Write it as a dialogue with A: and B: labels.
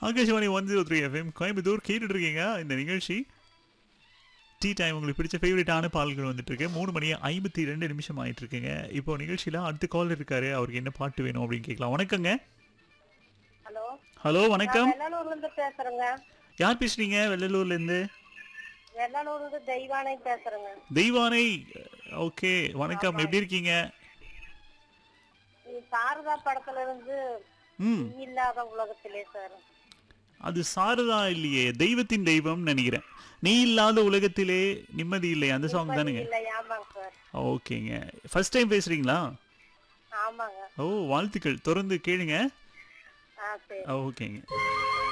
A: Akashvani one zero three FM Coimbatore கேட்டுட்டு இருக்கீங்க இந்த நிகழ்ச்சி டீ டைம் உங்களுக்கு பிடிச்ச ஃபேவரட்டான பாடல்கள் வந்துட்டு இருக்கு மூணு மணி ஐம்பத்தி ரெண்டு நிமிஷம் ஆயிட்டு இருக்குங்க இப்போ நிகழ்ச்சியில அடுத்த கால் இருக்காரு அவருக்கு என்ன பாட்டு வேணும் அப்படின்னு கேட்கலாம் வணக்கங்க
B: ஹலோ
A: ஹலோ வணக்கம்
B: வெள்ளலூர்ல இருந்து பேசுறேங்க
A: யார் பேசுறீங்க வெள்ளலூர்ல இருந்து
B: வெள்ளலூர்ல இருந்து தெய்வானை பேசுறேங்க
A: தெய்வானை ஓகே வணக்கம் எப்படி இருக்கீங்க
B: நீ சாரதா படத்துல இருந்து
A: ம்
B: நீ இல்லாத உலகத்திலே சார்
A: அது சாரதா இல்லையே தெய்வத்தின் தெய்வம் நினைக்கிறேன் நீ இல்லாத உலகத்திலே நிம்மதி இல்லை அந்த சாங் தானுங்க
B: இல்ல ஆமாங்க சார்
A: ஓகேங்க ஃபர்ஸ்ட் டைம் பேசுறீங்களா
B: ஆமாங்க
A: ஓ வாழ்த்துக்கள் தொடர்ந்து கேளுங்க
B: ஆ சரி
A: ஓகேங்க